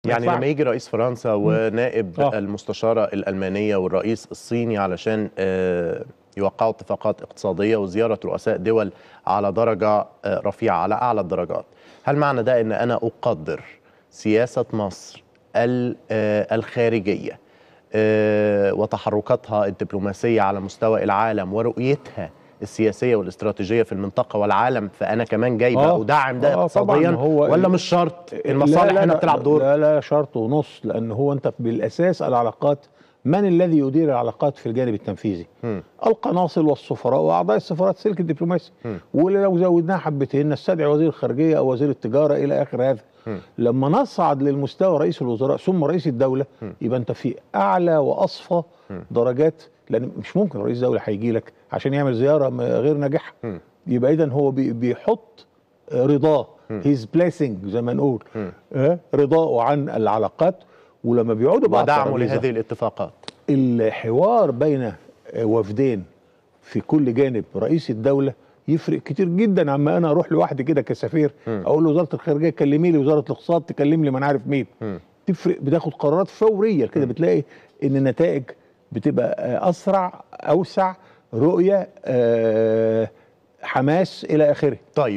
يعني ينفعش. لما يجي رئيس فرنسا ونائب آه. المستشاره الالمانيه والرئيس الصيني علشان آه، يوقعوا اتفاقات اقتصاديه وزياره رؤساء دول على درجه آه، رفيعه على اعلى الدرجات هل معنى ده ان انا اقدر سياسه مصر ال- آه، الخارجيه آه، وتحركاتها الدبلوماسيه على مستوى العالم ورؤيتها السياسيه والاستراتيجيه في المنطقه والعالم فانا كمان جاي بقى آه. ادعم ده آه، طبعاً، اقتصاديا هو ولا ال- مش شرط لا، المصالح لا، هنا لا، بتلعب دور لا لا شرط ونص لان هو انت بالاساس العلاقات من الذي يدير العلاقات في الجانب التنفيذي؟ مم. القناصل والسفراء واعضاء السفارات السلك الدبلوماسي ولو زودناها حبتين نستدعي وزير الخارجيه او وزير التجاره الى اخر هذا لما نصعد للمستوى رئيس الوزراء ثم رئيس الدوله يبقى انت في اعلى واصفى درجات لان مش ممكن رئيس دوله هيجي لك عشان يعمل زياره م- غير ناجحه يبقى اذا هو بي- بيحط رضاه هيز بليسنج زي ما نقول آه، رضاه عن العلاقات ولما بيقعدوا بقى على ودعموا الترابيزة، لهذه الاتفاقات الحوار بين وفدين في كل جانب رئيس الدولة يفرق كتير جدا عما انا اروح لوحدي كده كسفير اقول لوزاره الخارجيه كلمي لي وزاره الاقتصاد تكلم لي ما انا عارف مين تفرق بتاخد قرارات فوريه كده بتلاقي ان النتائج بتبقى آه، اسرع اوسع رؤيه آه، حماس الى اخره طيب